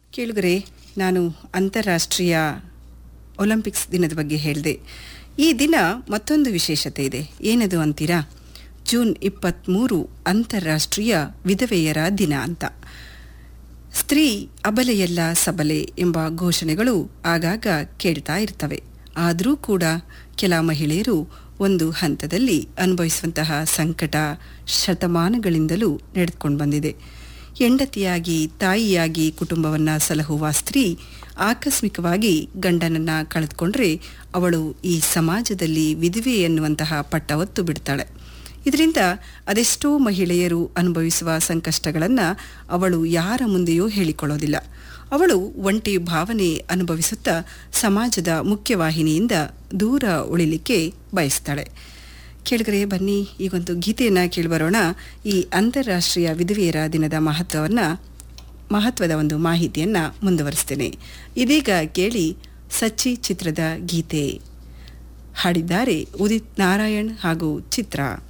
ಕೇಳುಗರೆ ನಾನು ಅಂತಾರಾಷ್ಟ್ರೀಯ ಒಲಿಂಪಿಕ್ಸ್ ದಿನದ ಬಗ್ಗೆ ಹೇಳಿದೆ ಈ ದಿನ ಮತ್ತೊಂದು ವಿಶೇಷತೆ ಇದೆ ಏನದು ಅಂತೀರಾ ಜೂನ್ ಇಪ್ಪತ್ತ್ಮೂರು ಅಂತಾರಾಷ್ಟ್ರೀಯ ವಿಧವೆಯರ ದಿನ ಅಂತ ಸ್ತ್ರೀ ಅಬಲೆಯಲ್ಲ ಸಬಲೆ ಎಂಬ ಘೋಷಣೆಗಳು ಆಗಾಗ ಕೇಳ್ತಾ ಇರ್ತವೆ ಆದರೂ ಕೂಡ ಕೆಲ ಮಹಿಳೆಯರು ಒಂದು ಹಂತದಲ್ಲಿ ಅನುಭವಿಸುವಂತಹ ಸಂಕಟ ಶತಮಾನಗಳಿಂದಲೂ ನಡೆದುಕೊಂಡು ಬಂದಿದೆ ಹೆಂಡತಿಯಾಗಿ ತಾಯಿಯಾಗಿ ಕುಟುಂಬವನ್ನು ಸಲಹುವ ಸ್ತ್ರೀ ಆಕಸ್ಮಿಕವಾಗಿ ಗಂಡನನ್ನು ಕಳೆದುಕೊಂಡ್ರೆ ಅವಳು ಈ ಸಮಾಜದಲ್ಲಿ ವಿಧವೆ ಎನ್ನುವಂತಹ ಪಟ್ಟ ಹೊತ್ತು ಬಿಡ್ತಾಳೆ ಇದರಿಂದ ಅದೆಷ್ಟೋ ಮಹಿಳೆಯರು ಅನುಭವಿಸುವ ಸಂಕಷ್ಟಗಳನ್ನು ಅವಳು ಯಾರ ಮುಂದೆಯೂ ಹೇಳಿಕೊಳ್ಳೋದಿಲ್ಲ ಅವಳು ಒಂಟಿ ಭಾವನೆ ಅನುಭವಿಸುತ್ತಾ ಸಮಾಜದ ಮುಖ್ಯವಾಹಿನಿಯಿಂದ ದೂರ ಉಳಿಲಿಕ್ಕೆ ಬಯಸ್ತಾಳೆ ಕೇಳಿದರೆ ಬನ್ನಿ ಈಗೊಂದು ಗೀತೆಯನ್ನು ಕೇಳಿಬರೋಣ ಈ ಅಂತಾರಾಷ್ಟ್ರೀಯ ವಿಧವೆಯರ ದಿನದ ಮಹತ್ವವನ್ನು ಮಹತ್ವದ ಒಂದು ಮಾಹಿತಿಯನ್ನು ಮುಂದುವರಿಸ್ತೇನೆ ಇದೀಗ ಕೇಳಿ ಸಚ್ಚಿ ಚಿತ್ರದ ಗೀತೆ ಹಾಡಿದ್ದಾರೆ ಉದಿತ್ ನಾರಾಯಣ್ ಹಾಗೂ ಚಿತ್ರ